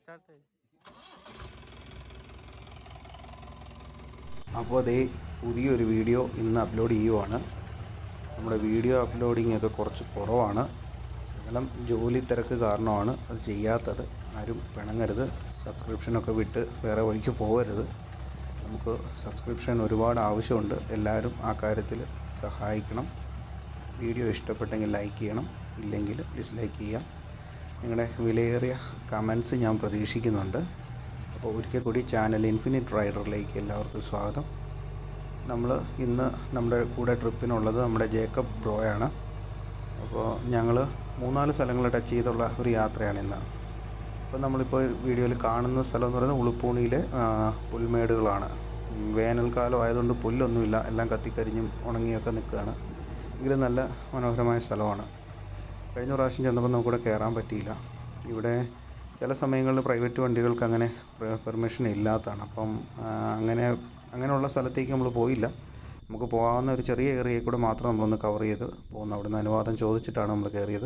start അപ്പോൾ അതേ പുതിയൊരു വീഡിയോ ഇന്ന് അപ്ലോഡ് ചെയ്യുവാണ് നമ്മുടെ വീഡിയോ അപ്ലോഡിംഗ് ഒക്കെ കുറച്ച് കുറവാണ് ശകലം ജോലി തിരക്ക് കാരണമാണ് അത് ചെയ്യാത്തത് ആരും പിണങ്ങരുത് സബ്സ്ക്രിപ്ഷനൊക്കെ വിട്ട് വേറെ വഴിക്ക് പോകരുത് നമുക്ക് സബ്സ്ക്രിപ്ഷൻ ഒരുപാട് ആവശ്യമുണ്ട് എല്ലാവരും ആ കാര്യത്തിൽ സഹായിക്കണം വീഡിയോ ഇഷ്ടപ്പെട്ടെങ്കിൽ ലൈക്ക് ചെയ്യണം ഇല്ലെങ്കിൽ ഡിസ്ലൈക്ക് ചെയ്യാം നിങ്ങളുടെ വിലയേറിയ കമൻസ് ഞാൻ പ്രതീക്ഷിക്കുന്നുണ്ട് അപ്പോൾ ഒരിക്കൽ കൂടി ചാനൽ ഇൻഫിനിറ്റ് റൈഡറിലേക്ക് എല്ലാവർക്കും സ്വാഗതം നമ്മൾ ഇന്ന് നമ്മുടെ കൂടെ ട്രിപ്പിനുള്ളത് നമ്മുടെ ജേക്കബ് ബ്രോയാണ് അപ്പോൾ ഞങ്ങൾ മൂന്നാല് സ്ഥലങ്ങൾ ടച്ച് ചെയ്തുള്ള ഒരു യാത്രയാണ് ഇന്ന് അപ്പോൾ നമ്മളിപ്പോൾ വീഡിയോയിൽ കാണുന്ന സ്ഥലം എന്ന് പറയുന്നത് ഉളുപ്പൂണിയിലെ ആ, പുൽമേടുകളാണ് ഉം, വേനൽക്കാലം ആയതുകൊണ്ട് പുല്ലൊന്നുമില്ല എല്ലാം കത്തിക്കരിഞ്ഞും ഉണങ്ങിയൊക്കെ നിൽക്കുകയാണ് എങ്കിലും നല്ല മനോഹരമായ സ്ഥലമാണ് കഴിഞ്ഞ പ്രാവശ്യം ചെന്നപ്പോൾ നമുക്കിവിടെ കയറാൻ പറ്റിയില്ല ഇവിടെ ചില സമയങ്ങളിൽ പ്രൈവറ്റ് വണ്ടികൾക്ക് അങ്ങനെ പെർമിഷൻ ഇല്ലാത്തതാണ് അപ്പം ആ, അങ്ങനെ അങ്ങനെയുള്ള സ്ഥലത്തേക്ക് നമ്മൾ പോയില്ല നമുക്ക് പോകാവുന്ന ഒരു ചെറിയ ഏരിയയിൽ കൂടെ മാത്രം നമ്മളൊന്ന് കവർ ചെയ്ത് പോകുന്നു അവിടുന്ന് അനുവാദം ചോദിച്ചിട്ടാണ് നമ്മൾ കയറിയത്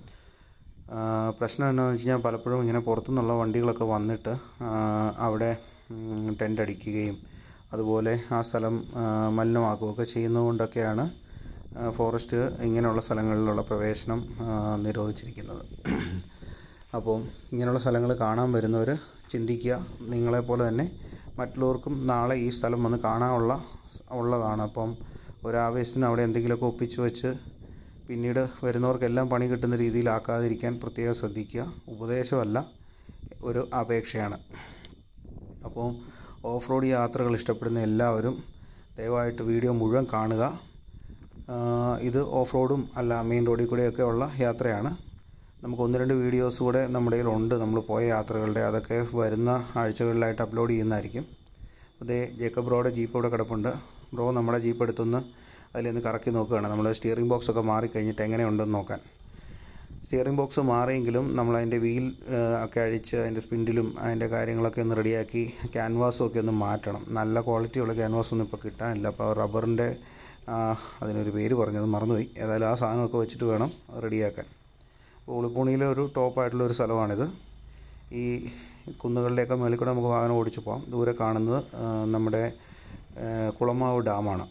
ആ, പ്രശ്നം എന്താണെന്ന് വെച്ച് കഴിഞ്ഞാൽ പലപ്പോഴും ഇങ്ങനെ പുറത്തുനിന്നുള്ള വണ്ടികളൊക്കെ വന്നിട്ട് ആ, അവിടെ ടെൻ്റ് അടിക്കുകയും അതുപോലെ ആ സ്ഥലം ആ, മലിനമാക്കുകയൊക്കെ ചെയ്യുന്നതുകൊണ്ടൊക്കെയാണ് ആ, ഫോറസ്റ്റ് ഇങ്ങനെയുള്ള സ്ഥലങ്ങളിലുള്ള പ്രവേശനം ആ, നിരോധിച്ചിരിക്കുന്നത് അപ്പോൾ ഇങ്ങനെയുള്ള സ്ഥലങ്ങൾ കാണാൻ വരുന്നവർ ചിന്തിക്കുക നിങ്ങളെപ്പോലെ തന്നെ മറ്റുള്ളവർക്കും നാളെ ഈ സ്ഥലം വന്ന് കാണാനുള്ള ഉള്ളതാണ് അപ്പം ഒരാവേശത്തിന് അവിടെ എന്തെങ്കിലുമൊക്കെ ഒപ്പിച്ച് വെച്ച് പിന്നീട് വരുന്നവർക്കെല്ലാം പണി കിട്ടുന്ന രീതിയിലാക്കാതിരിക്കാൻ പ്രത്യേകം ശ്രദ്ധിക്കുക ഉപദേശമല്ല ഒരു അപേക്ഷയാണ് അപ്പോൾ ഓഫ് റോഡ് യാത്രകൾ ഇഷ്ടപ്പെടുന്ന എല്ലാവരും ദയവായിട്ട് വീഡിയോ മുഴുവൻ കാണുക ആ, ഇത് ഓഫ് റോഡും അല്ല മെയിൻ റോഡിൽ കൂടെയൊക്കെ ഉള്ള യാത്രയാണ് നമുക്ക് ഒന്ന് രണ്ട് വീഡിയോസ് കൂടെ നമ്മുടെ കയ്യിലുണ്ട് നമ്മൾ പോയ യാത്രകളുടെ അതൊക്കെ വരുന്ന ആഴ്ചകളിലായിട്ട് അപ്ലോഡ് ചെയ്യുന്നതായിരിക്കും അതേ ജേക്കബ് ബ്രോയുടെ ജീപ്പ് ഇവിടെ കിടപ്പുണ്ട് ബ്രോ നമ്മുടെ ജീപ്പ് എടുത്തൊന്ന് അതിലൊന്ന് കറക്കി നോക്കുകയാണ് നമ്മൾ സ്റ്റിയറിംഗ് ബോക്സ് ഒക്കെ മാറിക്കഴിഞ്ഞിട്ട് എങ്ങനെയുണ്ടെന്ന് നോക്കാൻ സ്റ്റിയറിംഗ് ബോക്സ് മാറിയെങ്കിലും നമ്മൾ അതിൻ്റെ വീൽ ഒക്കെ അഴിച്ച് അതിൻ്റെ സ്പിൻഡിലും അതിൻ്റെ കാര്യങ്ങളൊക്കെ ഒന്ന് റെഡിയാക്കി ക്യാൻവാസും ഒക്കെ ഒന്ന് മാറ്റണം നല്ല ക്വാളിറ്റിയുള്ള ക്യാൻവാസ് ഒന്നും ഇപ്പോൾ കിട്ടാനില്ല അപ്പോൾ റബ്ബറിൻ്റെ അതിനൊരു പേര് പറഞ്ഞത് മറന്നുപോയി ഏതായാലും ആ സാധനമൊക്കെ വെച്ചിട്ട് വേണം അത് റെഡിയാക്കാൻ അപ്പോൾ ഉളുപ്പൂണിയിലെ ഒരു ടോപ്പായിട്ടുള്ള ഒരു സ്ഥലമാണിത് ഈ കുന്നുകളിലേക്ക് മേളിൽ കൂടെ നമുക്ക് വാഹനം ഓടിച്ചു പോകാം ദൂരെ കാണുന്നത് ആ, നമ്മുടെ ആ, കുളമാവ് ഡാമാണ്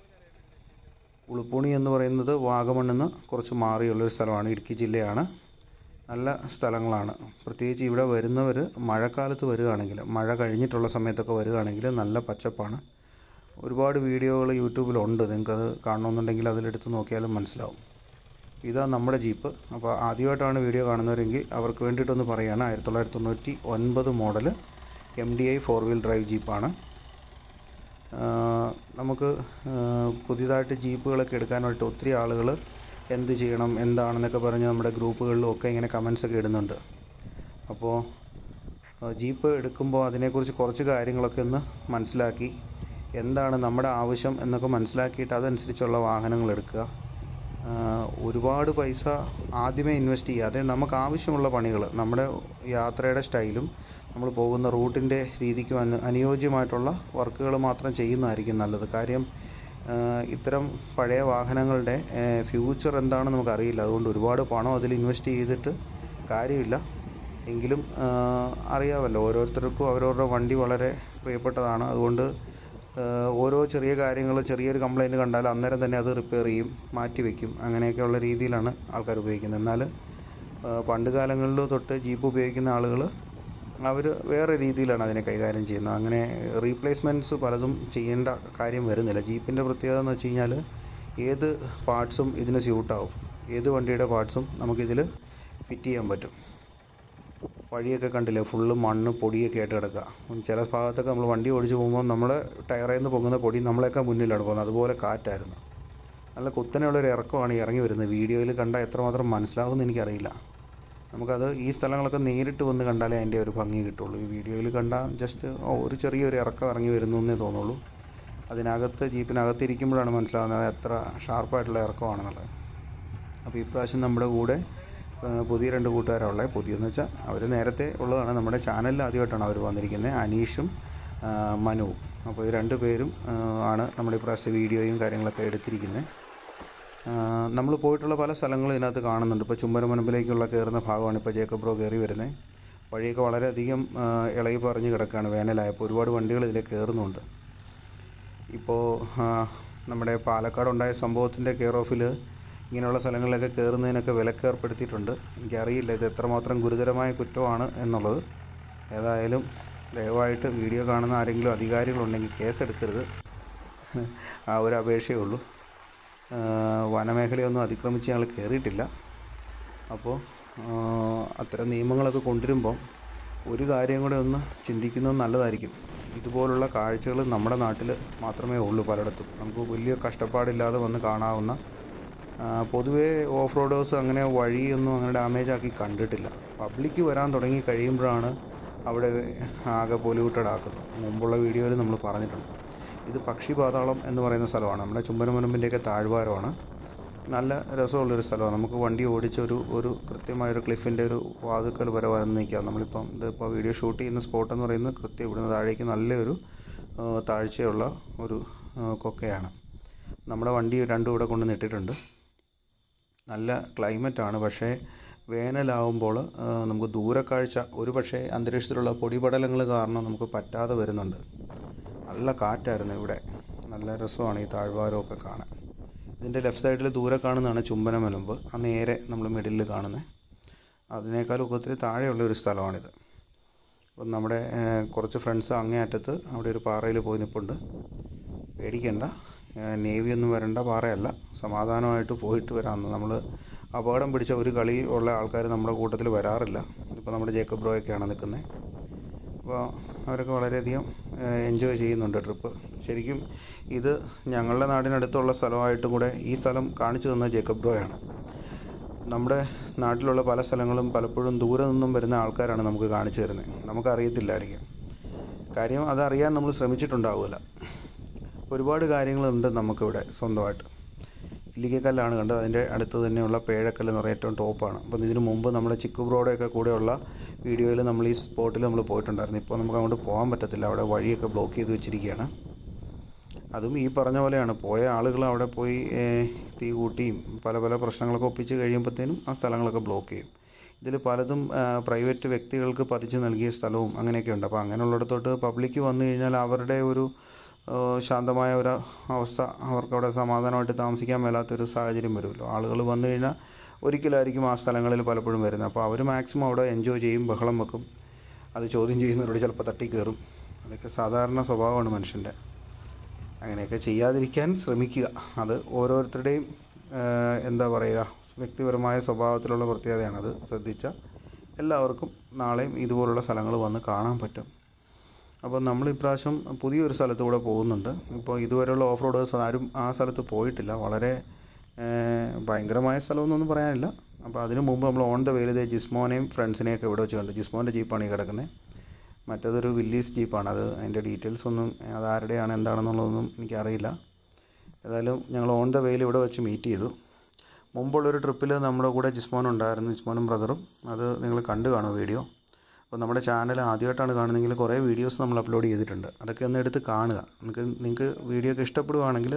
ഉളുപ്പൂണി എന്ന് പറയുന്നത് വാഗമണ്ണിൽ നിന്ന് കുറച്ച് മാറിയുള്ളൊരു സ്ഥലമാണ് ഇടുക്കി ജില്ലയാണ് നല്ല സ്ഥലങ്ങളാണ് പ്രത്യേകിച്ച് ഇവിടെ വരുന്നവർ മഴക്കാലത്ത് വരികയാണെങ്കിൽ മഴ കഴിഞ്ഞിട്ടുള്ള സമയത്തൊക്കെ വരികയാണെങ്കിൽ നല്ല പച്ചപ്പാണ് ഒരുപാട് വീഡിയോകൾ യൂട്യൂബിലുണ്ട് നിങ്ങൾക്കത് കാണണമെന്നുണ്ടെങ്കിൽ അതിലെടുത്ത് നോക്കിയാലും മനസ്സിലാവും ഇതാ നമ്മുടെ ജീപ്പ് അപ്പോൾ ആദ്യമായിട്ടാണ് വീഡിയോ കാണുന്നവരെങ്കിൽ അവർക്ക് വേണ്ടിയിട്ടൊന്ന് പറയുകയാണ് ആയിരത്തി തൊള്ളായിരത്തി തൊണ്ണൂറ്റി ഒൻപത് model M D I four wheel drive ജീപ്പാണ് ആഹ് നമുക്ക് ആഹ് പുതിയതായിട്ട് ജീപ്പുകളൊക്കെ എടുക്കാനായിട്ട് ഒത്തിരി ആളുകൾ എന്ത് ചെയ്യണം എന്താണെന്നൊക്കെ പറഞ്ഞ് നമ്മുടെ ഗ്രൂപ്പുകളിലും ഒക്കെ ഇങ്ങനെ കമൻസ് ഒക്കെ ഇടുന്നുണ്ട് അപ്പോൾ ആഹ് ജീപ്പ് എടുക്കുമ്പോൾ അതിനെക്കുറിച്ച് കുറച്ച് കാര്യങ്ങളൊക്കെ ഒന്ന് മനസ്സിലാക്കി എന്താണ് നമ്മുടെ ആവശ്യം എന്നൊക്കെ മനസ്സിലാക്കിയിട്ട് അതനുസരിച്ചുള്ള വാഹനങ്ങൾ എടുക്കുക ആഹ് ഒരുപാട് പൈസ ആദ്യമേ ഇൻവെസ്റ്റ് ചെയ്യാതെ നമുക്ക് ആവശ്യമുള്ള പണികൾ നമ്മുടെ യാത്രയുടെ സ്റ്റൈലും നമ്മൾ പോകുന്ന റൂട്ടിൻ്റെ രീതിക്കും അനു അനുയോജ്യമായിട്ടുള്ള വർക്കുകൾ മാത്രം ചെയ്യുന്നതായിരിക്കും നല്ലത് കാര്യം ആഹ് ഇത്തരം പഴയ വാഹനങ്ങളുടെ ഫ്യൂച്ചർ എന്താണെന്ന് നമുക്കറിയില്ല അതുകൊണ്ട് ഒരുപാട് പണം അതിൽ ഇൻവെസ്റ്റ് ചെയ്തിട്ട് കാര്യമില്ല എങ്കിലും ആഹ് അറിയാമല്ലോ ഓരോരുത്തർക്കും അവരവരുടെ വണ്ടി വളരെ പ്രിയപ്പെട്ടതാണ് അതുകൊണ്ട് ആഹ് ഓരോ ചെറിയ കാര്യങ്ങൾ ചെറിയൊരു കംപ്ലൈൻറ്റ് കണ്ടാൽ അന്നേരം തന്നെ അത് റിപ്പയർ ചെയ്യും മാറ്റി വയ്ക്കും അങ്ങനെയൊക്കെയുള്ള രീതിയിലാണ് ആൾക്കാർ ഉപയോഗിക്കുന്നത് എന്നാൽ ആഹ് പണ്ട് കാലങ്ങളിൽ തൊട്ട് ജീപ്പ് ഉപയോഗിക്കുന്ന ആളുകൾ അവർ വേറെ രീതിയിലാണ് അതിനെ കൈകാര്യം ചെയ്യുന്നത് അങ്ങനെ റീപ്ലേസ്മെൻറ്റ്സ് പലതും ചെയ്യേണ്ട കാര്യം വരുന്നില്ല ജീപ്പിൻ്റെ പ്രത്യേകത എന്ന് വെച്ച് കഴിഞ്ഞാൽ ഏത് പാർട്സും ഇതിന് സ്യൂട്ടാവും ഏത് വണ്ടിയുടെ പാർട്സും നമുക്കിതിൽ ഫിറ്റ് ചെയ്യാൻ പറ്റും വഴിയൊക്കെ കണ്ടില്ലേ ഫുള്ള് മണ്ണ് പൊടിയൊക്കെ ആയിട്ട് കിടക്കുക ചില ഭാഗത്തൊക്കെ നമ്മൾ വണ്ടി ഓടിച്ച് പോകുമ്പോൾ നമ്മുടെ ടയറിൽ നിന്ന് പൊങ്ങുന്ന പൊടി നമ്മളെയൊക്കെ മുന്നിലാണ് പോകുന്നത് അതുപോലെ കാറ്റായിരുന്നു നല്ല കുത്തനെയുള്ള ഒരു ഇറക്കമാണ് ഈ ഇറങ്ങി വരുന്നത് വീഡിയോയിൽ കണ്ടാൽ എത്രമാത്രം മനസ്സിലാവുമെന്ന് എനിക്കറിയില്ല നമുക്കത് ഈ സ്ഥലങ്ങളൊക്കെ നേരിട്ട് വന്ന് കണ്ടാലേ അതിൻ്റെ ഒരു ഭംഗി കിട്ടുള്ളൂ ഈ വീഡിയോയിൽ കണ്ടാൽ ജസ്റ്റ് ഒരു ചെറിയൊരു ഇറക്കം ഇറങ്ങി വരുന്നു എന്നേ തോന്നുള്ളൂ അതിനകത്ത് ജീപ്പിനകത്ത് ഇരിക്കുമ്പോഴാണ് മനസ്സിലാകുന്നത് അത് എത്ര ഷാർപ്പായിട്ടുള്ള ഇറക്കമാണെന്നുള്ളത് അപ്പോൾ ഇപ്രാവശ്യം നമ്മുടെ കൂടെ ആ, പുതിയ രണ്ട് കൂട്ടുകാരുള്ളത് പുതിയെന്ന് വെച്ചാൽ അവർ നേരത്തെ ഉള്ളതാണ് നമ്മുടെ ചാനലിൽ ആദ്യമായിട്ടാണ് അവർ വന്നിരിക്കുന്നത് അനീഷും ആ, മനുവും അപ്പോൾ ഈ രണ്ട് പേരും ആ, ആണ് നമ്മുടെ ഇപ്രാവശ്യത്തെ വീഡിയോയും കാര്യങ്ങളൊക്കെ എടുത്തിരിക്കുന്നത് നമ്മൾ പോയിട്ടുള്ള പല സ്ഥലങ്ങളും ഇതിനകത്ത് കാണുന്നുണ്ട് ഇപ്പോൾ ചുമ്പരമുനമ്പിലേക്കുള്ള കയറുന്ന ഭാഗമാണ് ഇപ്പോൾ ജേക്കബ് ബ്രോ കയറി വരുന്നത് വഴിയൊക്കെ വളരെയധികം ആ, ഇളകി പറഞ്ഞ് കിടക്കുകയാണ് വേനലായപ്പോൾ ഒരുപാട് വണ്ടികൾ ഇതിൽ കയറുന്നുണ്ട് ഇപ്പോൾ ആ, നമ്മുടെ പാലക്കാട് ഉണ്ടായ സംഭവത്തിൻ്റെ കെയർ ഓഫിൽ ഇങ്ങനെയുള്ള സ്ഥലങ്ങളിലൊക്കെ കയറുന്നതിനൊക്കെ വിലക്ക് ഏർപ്പെടുത്തിയിട്ടുണ്ട് എനിക്കറിയില്ല ഇത് എത്രമാത്രം ഗുരുതരമായ കുറ്റമാണ് എന്നുള്ളത് ഏതായാലും ദയവായിട്ട് വീഡിയോ കാണുന്ന ആരെങ്കിലും അധികാരികളുണ്ടെങ്കിൽ കേസെടുക്കരുത് ആ ഒരു അപേക്ഷയേ ഉള്ളൂ ആ, വനമേഖലയൊന്നും അതിക്രമിച്ച് ഞങ്ങൾ കയറിയിട്ടില്ല അപ്പോൾ ആ, അത്തരം നിയമങ്ങളൊക്കെ കൊണ്ടുവരുമ്പം ഒരു കാര്യം കൂടെ ഒന്ന് ചിന്തിക്കുന്നത് നല്ലതായിരിക്കും ഇതുപോലുള്ള കാഴ്ചകൾ നമ്മുടെ നാട്ടിൽ മാത്രമേ ഉള്ളൂ പലയിടത്തും നമുക്ക് വലിയ കഷ്ടപ്പാടില്ലാതെ വന്ന് കാണാവുന്ന ആ, പൊതുവേ ഓഫ് റോഡേഴ്സ് അങ്ങനെ വഴിയൊന്നും അങ്ങനെ ഡാമേജ് ആക്കി കണ്ടിട്ടില്ല പബ്ലിക്ക് വരാൻ തുടങ്ങി കഴിയുമ്പോഴാണ് അവിടെ ആകെ പൊല്യൂട്ടഡ് ആക്കുന്നത് മുമ്പുള്ള വീഡിയോയിൽ നമ്മൾ പറഞ്ഞിട്ടുണ്ട് ഇത് പക്ഷി പാതാളം എന്ന് പറയുന്ന സ്ഥലമാണ് നമ്മുടെ ചുംബനമുനമ്പിൻ്റെയൊക്കെ താഴ്വാരമാണ് നല്ല രസമുള്ളൊരു സ്ഥലമാണ് നമുക്ക് വണ്ടി ഓടിച്ച് ഒരു ഒരു കൃത്യമായൊരു ക്ലിഫിൻ്റെ ഒരു വാതുക്കൽ വരെ വന്ന് നിൽക്കാം നമ്മളിപ്പം ഇതിപ്പോൾ വീഡിയോ ഷൂട്ട് ചെയ്യുന്ന സ്പോട്ട് എന്ന് പറയുന്നത് കൃത്യം ഇവിടുന്ന് താഴേക്ക് നല്ലൊരു ആ, താഴ്ചയുള്ള ഒരു ആ, കൊക്കയാണ് നമ്മുടെ വണ്ടി രണ്ടും ഇവിടെ കൊണ്ട് നിട്ടിട്ടുണ്ട് നല്ല ക്ലൈമറ്റാണ് പക്ഷേ വേനലാവുമ്പോൾ ആ, നമുക്ക് ദൂരക്കാഴ്ച ഒരു പക്ഷേ അന്തരീക്ഷത്തിലുള്ള പൊടിപടലങ്ങൾ കാരണം നമുക്ക് പറ്റാതെ വരുന്നുണ്ട് നല്ല കാറ്റായിരുന്നു ഇവിടെ നല്ല രസമാണ് ഈ താഴ്വാരമൊക്കെ കാണാൻ ഇതിൻ്റെ ലെഫ്റ്റ് സൈഡിൽ ദൂരെ കാണുന്നതാണ് ചുംബനമനുമ്പ് ആ നേരെ നമ്മൾ മിഡിലിൽ കാണുന്നത് അതിനേക്കാളും ഒത്തിരി താഴെയുള്ള ഒരു സ്ഥലമാണിത് അപ്പം നമ്മുടെ ആ, കുറച്ച് ഫ്രണ്ട്സ് അങ്ങേ അറ്റത്ത് അവിടെ ഒരു പാറയിൽ പോയി നിൽപ്പുണ്ട് പേടിക്കണ്ട നേവി ഒന്നും വരേണ്ട പാറയല്ല സമാധാനമായിട്ട് പോയിട്ട് വരാമെന്ന് നമ്മൾ അപകടം പിടിച്ച ഒരു കളി ഉള്ള ആൾക്കാർ നമ്മുടെ കൂട്ടത്തിൽ വരാറില്ല ഇപ്പോൾ നമ്മുടെ ജേക്കബ് ബ്രോയൊക്കെയാണ് നിൽക്കുന്നത് അപ്പോൾ അവരൊക്കെ വളരെയധികം എൻജോയ് ചെയ്യുന്നുണ്ട് ട്രിപ്പ് ശരിക്കും ഇത് ഞങ്ങളുടെ നാടിനടുത്തുള്ള സ്ഥലമായിട്ടും കൂടെ ഈ സ്ഥലം കാണിച്ചു തന്ന ജേക്കബ് ബ്രോയാണ് നമ്മുടെ നാട്ടിലുള്ള പല സ്ഥലങ്ങളും പലപ്പോഴും ദൂരെ നിന്നും വരുന്ന ആൾക്കാരാണ് നമുക്ക് കാണിച്ചു തരുന്നത് നമുക്കറിയത്തില്ലായിരിക്കും കാര്യം അതറിയാൻ നമ്മൾ ശ്രമിച്ചിട്ടുണ്ടാവില്ല ഒരുപാട് കാര്യങ്ങളുണ്ട് നമുക്കിവിടെ സ്വന്തമായിട്ട് ഇല്ലിക്കക്കല്ലാണ് കണ്ടത് അതിൻ്റെ അടുത്ത് തന്നെയുള്ള പേഴക്കല്ല് എന്ന് പറയുന്നത് ഏറ്റവും ടോപ്പാണ് അപ്പം ഇതിനു മുമ്പ് നമ്മുടെ ചിക്കുബ്രോടെയൊക്കെ കൂടെയുള്ള വീഡിയോയിൽ നമ്മൾ ഈ സ്പോട്ടിൽ നമ്മൾ പോയിട്ടുണ്ടായിരുന്നു ഇപ്പോൾ നമുക്ക് അങ്ങോട്ട് പോകാൻ പറ്റത്തില്ല അവിടെ വഴിയൊക്കെ ബ്ലോക്ക് ചെയ്ത് വെച്ചിരിക്കുകയാണ് അതും ഈ പറഞ്ഞ പോലെയാണ് പോയ ആളുകൾ അവിടെ പോയി ഏഹ്, തീ കൂട്ടിയും പല പല പ്രശ്നങ്ങളൊക്കെ ഒപ്പിച്ച് കഴിയുമ്പോഴത്തേനും ആ സ്ഥലങ്ങളൊക്കെ ബ്ലോക്ക് ചെയ്യും ഇതിൽ പലതും പ്രൈവറ്റ് വ്യക്തികൾക്ക് പതിച്ച് നൽകിയ സ്ഥലവും അങ്ങനെയൊക്കെ ഉണ്ട് അപ്പോൾ അങ്ങനെയുള്ളിടത്തോട്ട് പബ്ലിക്ക് വന്നു കഴിഞ്ഞാൽ അവരുടെ ഒരു ഏഹ്, ശാന്തമായ ഒരു അവസ്ഥ അവർക്കവിടെ സമാധാനമായിട്ട് താമസിക്കാൻ മേലാത്തൊരു സാഹചര്യം വരുമല്ലോ ആളുകൾ വന്നു കഴിഞ്ഞാൽ ഒരിക്കലായിരിക്കും ആ സ്ഥലങ്ങളിൽ പലപ്പോഴും വരുന്നത് അപ്പോൾ അവർ മാക്സിമം അവിടെ എൻജോയ് ചെയ്യും ബഹളം വെക്കും അത് ചോദ്യം ചെയ്യുന്നവരോട് ചിലപ്പോൾ തട്ടി കയറും അതൊക്കെ സാധാരണ സ്വഭാവമാണ് മനുഷ്യൻ്റെ അങ്ങനെയൊക്കെ ചെയ്യാതിരിക്കാൻ ശ്രമിക്കുക അത് ഓരോരുത്തരുടെയും ഏഹ്, എന്താ പറയുക വ്യക്തിപരമായ സ്വഭാവത്തിലുള്ള പ്രത്യേകതയാണ് അത് ശ്രദ്ധിച്ച എല്ലാവർക്കും നാളെയും ഇതുപോലുള്ള സ്ഥലങ്ങൾ വന്ന് കാണാൻ പറ്റും അപ്പോൾ നമ്മൾ ഇപ്രാവശ്യം പുതിയൊരു സ്ഥലത്ത് കൂടെ പോകുന്നുണ്ട് ഇപ്പോൾ ഇതുവരെയുള്ള ഓഫ് റോഡേഴ്സ് ആരും ആ സ്ഥലത്ത് പോയിട്ടില്ല വളരെ ഏഹ്, ഭയങ്കരമായ സ്ഥലമൊന്നും പറയാനില്ല അപ്പോൾ അതിനു മുമ്പ് നമ്മൾ ഓൺ ദ വേയിൽ ജിസ്മോനെയും ഫ്രണ്ട്സിനെയൊക്കെ ഇവിടെ വെച്ച് കണ്ടു ജിസ്മോൻ്റെ ജീപ്പാണ് ഈ കിടക്കുന്നത് മറ്റേതൊരു വില്ലീസ് ജീപ്പാണ് അത് അതിൻ്റെ ഡീറ്റെയിൽസ് ഒന്നും അത് ആരുടെയാണ് എന്താണെന്നുള്ളതൊന്നും എനിക്കറിയില്ല ഏതായാലും ഞങ്ങൾ ഓൺ ദ വേയിൽ ഇവിടെ വെച്ച് മീറ്റ് ചെയ്തു മുമ്പുള്ളൊരു ട്രിപ്പിൽ നമ്മുടെ കൂടെ ജിസ്മോൻ ഉണ്ടായിരുന്നു ജിസ്മോനും ബ്രദറും അത് നിങ്ങൾ കണ്ടു കാണും വീഡിയോ അപ്പോൾ നമ്മുടെ ചാനൽ ആദ്യമായിട്ടാണ് കാണുന്നതെങ്കിൽ കുറേ വീഡിയോസ് നമ്മൾ അപ്ലോഡ് ചെയ്തിട്ടുണ്ട് അതൊക്കെ ഒന്ന് എടുത്ത് കാണുക നിങ്ങൾക്ക് നിങ്ങൾക്ക് വീഡിയോ ഒക്കെ ഇഷ്ടപ്പെടുവാണെങ്കിൽ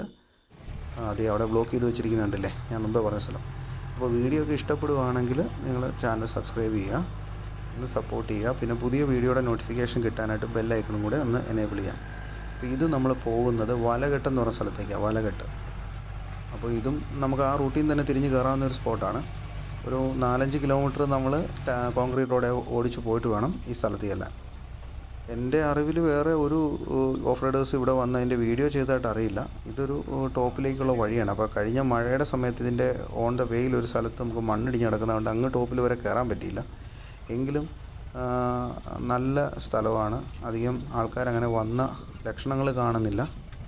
ആ, അതെ അവിടെ ബ്ലോക്ക് ചെയ്ത് വെച്ചിരിക്കുന്നുണ്ടല്ലേ ഞാൻ മുമ്പേ പറഞ്ഞ സ്ഥലം അപ്പോൾ വീഡിയോ ഒക്കെ ഇഷ്ടപ്പെടുവാണെങ്കിൽ നിങ്ങൾ ചാനൽ സബ്സ്ക്രൈബ് ചെയ്യുക ഒന്ന് സപ്പോർട്ട് ചെയ്യുക പിന്നെ പുതിയ വീഡിയോയുടെ നോട്ടിഫിക്കേഷൻ കിട്ടാനായിട്ട് ബെല്ലൈക്കണും കൂടെ ഒന്ന് എനേബിൾ ചെയ്യാം അപ്പോൾ ഇത് നമ്മൾ പോകുന്നത് വലകെട്ട് എന്ന് പറഞ്ഞ സ്ഥലത്തേക്കാണ് വലകെട്ട് അപ്പോൾ ഇതും നമുക്ക് ആ റൂട്ടിൽ നിന്ന് തന്നെ തിരിഞ്ഞ് കയറാവുന്ന ഒരു സ്പോട്ടാണ് ഒരു നാലഞ്ച് കിലോമീറ്റർ നമ്മൾ കോൺക്രീറ്റ് റോഡ് ഓടിച്ച് പോയിട്ട് വേണം ഈ സ്ഥലത്ത് ചെല്ലാൻ എൻ്റെ അറിവിൽ വേറെ ഒരു ഓഫ് റൈഡേഴ്സ് ഇവിടെ വന്ന് അതിൻ്റെ വീഡിയോ ചെയ്തതായിട്ട് അറിയില്ല ഇതൊരു ഏഹ്, ടോപ്പിലേക്കുള്ള വഴിയാണ് അപ്പോൾ കഴിഞ്ഞ മഴയുടെ സമയത്ത് ഇതിൻ്റെ ഓൺ ദ വേയിൽ ഒരു സ്ഥലത്ത് നമുക്ക് മണ്ണിടിഞ്ഞ് കിടക്കുന്നതുകൊണ്ട് അങ്ങ് ടോപ്പിൽ വരെ കയറാൻ പറ്റിയില്ല എങ്കിലും ആ, നല്ല സ്ഥലമാണ് അധികം ആൾക്കാരങ്ങനെ വന്ന ലക്ഷണങ്ങൾ കാണുന്നില്ല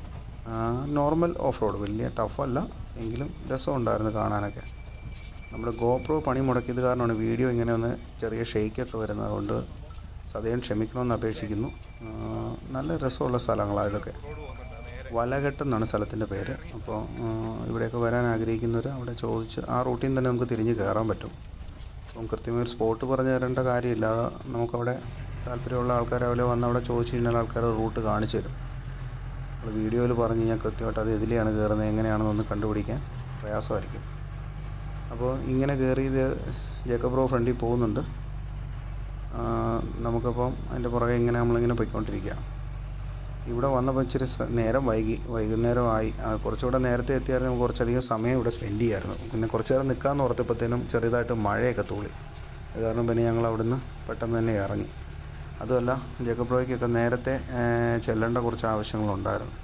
നോർമൽ ഓഫ് റോഡ് വലിയ ടഫല്ല എങ്കിലും രസമുണ്ടായിരുന്നു കാണാനൊക്കെ നമ്മുടെ ഗോപ്രോ പണി മുടക്കിയത് കാരണമാണ് വീഡിയോ ഇങ്ങനെ ഒന്ന് ചെറിയ ഷെയ്ക്കൊക്കെ വരുന്നത് അതുകൊണ്ട് സദയം ക്ഷമിക്കണമെന്ന് അപേക്ഷിക്കുന്നു ആ, നല്ല രസമുള്ള സ്ഥലങ്ങളാണ് ഇതൊക്കെ വലകെട്ട് എന്നാണ് സ്ഥലത്തിൻ്റെ പേര് അപ്പോൾ ആ, ഇവിടെയൊക്കെ വരാൻ ആഗ്രഹിക്കുന്നവർ അവിടെ ചോദിച്ച് ആ റൂട്ടിൽ നിന്ന് തന്നെ നമുക്ക് തിരിഞ്ഞ് കയറാൻ പറ്റും അപ്പം കൃത്യമായ ഒരു സ്പോട്ട് പറഞ്ഞു തരേണ്ട കാര്യമില്ല അത് നമുക്കവിടെ താല്പര്യമുള്ള ആൾക്കാർ രാവിലെ വന്ന് അവിടെ ചോദിച്ചു കഴിഞ്ഞാൽ ആൾക്കാർ റൂട്ട് കാണിച്ചു തരും നമ്മൾ വീഡിയോയിൽ പറഞ്ഞു കഴിഞ്ഞാൽ കൃത്യമായിട്ട് അത് എതിലെയാണ് കയറുന്നത് എങ്ങനെയാണെന്നൊന്ന് കണ്ടുപിടിക്കാൻ പ്രയാസമായിരിക്കും അപ്പോൾ ഇങ്ങനെ കയറി ഇത് ജേക്കബ് റോ ഫ്രണ്ടിൽ പോകുന്നുണ്ട് ആ, നമുക്കപ്പം അതിൻ്റെ പുറകെ ഇങ്ങനെ നമ്മളിങ്ങനെ പോയിക്കൊണ്ടിരിക്കുക ഇവിടെ വന്നപ്പോൾ ഇച്ചിരി സ- നേരം വൈകി വൈകുന്നേരമായി ആ, കുറച്ചുകൂടെ നേരത്തെ എത്തിയായിരുന്നു നമുക്ക് കുറച്ചധികം സമയം ഇവിടെ സ്പെൻഡ് ചെയ്യായിരുന്നു പിന്നെ കുറച്ച് നേരം നിൽക്കാമെന്ന് ഓർത്തപ്പോഴത്തേനും ചെറുതായിട്ട് മഴയൊക്കെ തൂളി അത് കാരണം പിന്നെ ഞങ്ങൾ അവിടുന്ന് പെട്ടെന്ന് തന്നെ ഇറങ്ങി അതുമല്ല ജേക്കബ് ബ്രോയ്ക്കൊക്കെ നേരത്തെ ഏ, ചെല്ലേണ്ട കുറച്ച് ആവശ്യങ്ങളുണ്ടായിരുന്നു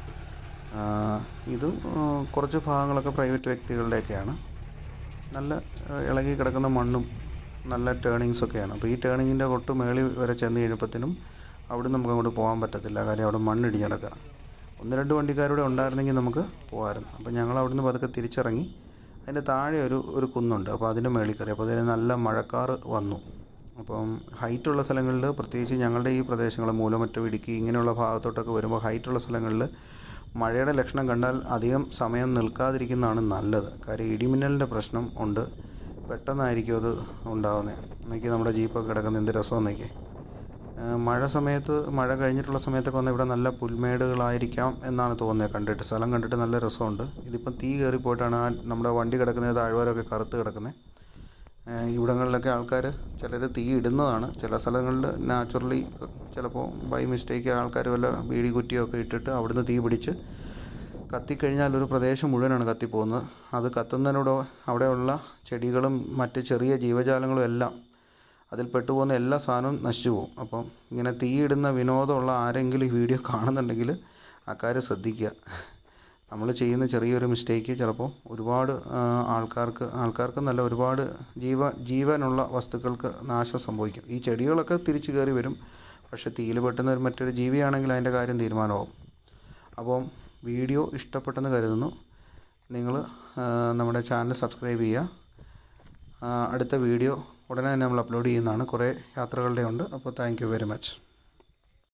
ആ, ഇത് ഉം, കുറച്ച് ഭാഗങ്ങളൊക്കെ പ്രൈവറ്റ് വ്യക്തികളുടെയൊക്കെയാണ് നല്ല ഏ, ഇളകി കിടക്കുന്ന മണ്ണും നല്ല ടേണിങ്സ് ഒക്കെയാണ് അപ്പോൾ ഈ ടേണിങ്ങിൻ്റെ തൊട്ട് മേളിൽ വരെ ചെന്ന് കഴിയുമ്പോഴത്തേനും അവിടെ നമുക്ക് അങ്ങോട്ട് പോകാൻ പറ്റത്തില്ല കാര്യം അവിടെ മണ്ണിടിഞ്ഞ് കിടക്കുക ഒന്ന് രണ്ട് വണ്ടിക്കാരൂടെ ഉണ്ടായിരുന്നെങ്കിൽ നമുക്ക് പോകാമായിരുന്നു അപ്പോൾ ഞങ്ങൾ അവിടുന്ന് പതുക്കെ തിരിച്ചിറങ്ങി അതിൻ്റെ താഴെ ഒരു ഒരു കുന്നുണ്ട് അപ്പോൾ അതിൻ്റെ മേളിൽ കയറി അപ്പോൾ അതിന് നല്ല മഴക്കാറ് വന്നു അപ്പം ഹൈറ്റുള്ള സ്ഥലങ്ങളിൽ പ്രത്യേകിച്ച് ഞങ്ങളുടെ ഈ പ്രദേശങ്ങൾ മൂലമറ്റം ഇടുക്കി ഇങ്ങനെയുള്ള ഭാഗത്തോട്ടൊക്കെ വരുമ്പോൾ ഹൈറ്റുള്ള സ്ഥലങ്ങളിൽ മഴയുടെ ലക്ഷണം കണ്ടാൽ അധികം സമയം നിൽക്കാതിരിക്കുന്നതാണ് നല്ലത് കാര്യം ഇടിമിന്നലിൻ്റെ പ്രശ്നം ഉണ്ട് പെട്ടെന്നായിരിക്കും അത് ഉണ്ടാകുന്നത് എന്നൊക്കെ നമ്മുടെ ജീപ്പൊക്കെ കിടക്കുന്ന എന്ത് രസമെന്നൊക്കെ മഴ സമയത്ത് മഴ കഴിഞ്ഞിട്ടുള്ള സമയത്തൊക്കെ വന്ന് ഇവിടെ നല്ല പുൽമേടുകളായിരിക്കാം എന്നാണ് തോന്നുന്നത് കണ്ടിട്ട് സ്ഥലം കണ്ടിട്ട് നല്ല രസമുണ്ട് ഇതിപ്പം തീ കയറി പോയിട്ടാണ് ആ നമ്മുടെ വണ്ടി കിടക്കുന്നത് താഴ്വാരമൊക്കെ കറുത്ത് കിടക്കുന്നത് ഏഹ് ഇവിടങ്ങളിലൊക്കെ ആൾക്കാർ ചിലർ തീ ഇടുന്നതാണ് ചില സ്ഥലങ്ങളിൽ നാച്ചുറലി ചിലപ്പോൾ ബൈ മിസ്റ്റേക്ക് ആൾക്കാർ വല്ല ബീഡി കുറ്റിയൊക്കെ ഇട്ടിട്ട് അവിടുന്ന് തീ പിടിച്ച് കത്തിക്കഴിഞ്ഞാൽ ഒരു പ്രദേശം മുഴുവനാണ് കത്തിപ്പോകുന്നത് അത് കത്തുന്നതിനോട് അവിടെയുള്ള ചെടികളും മറ്റ് ചെറിയ ജീവജാലങ്ങളും എല്ലാം അതിൽ പെട്ടുപോകുന്ന എല്ലാ സാധനവും നശിച്ചു പോകും അപ്പം ഇങ്ങനെ തീയിടുന്ന വിനോദമുള്ള ആരെങ്കിലും ഈ വീഡിയോ കാണുന്നുണ്ടെങ്കിൽ അക്കാര്യം ശ്രദ്ധിക്കുക നമ്മൾ ചെയ്യുന്ന ചെറിയൊരു മിസ്റ്റേക്ക് ചിലപ്പോൾ ഒരുപാട് ആ, ആൾക്കാർക്ക് ആൾക്കാർക്ക് നല്ല ഒരുപാട് ജീവ ജീവനുള്ള വസ്തുക്കൾക്ക് നാശം സംഭവിക്കും ഈ ചെടികളൊക്കെ തിരിച്ചു കയറി വരും പക്ഷേ തീയിൽ പെട്ടുന്ന ഒരു മറ്റൊരു ജീവിയാണെങ്കിൽ അതിൻ്റെ കാര്യം തീരുമാനമാവും അപ്പം വീഡിയോ ഇഷ്ടപ്പെട്ടെന്ന് കരുതുന്നു നിങ്ങൾ നമ്മുടെ ചാനൽ സബ്സ്ക്രൈബ് ചെയ്യുക ആ, അടുത്ത വീഡിയോ ഉടനെ തന്നെ നമ്മൾ അപ്ലോഡ് ചെയ്യുന്നതാണ് കുറേ യാത്രകളുടെ ഉണ്ട് അപ്പോൾ താങ്ക് യു വെരി മച്ച്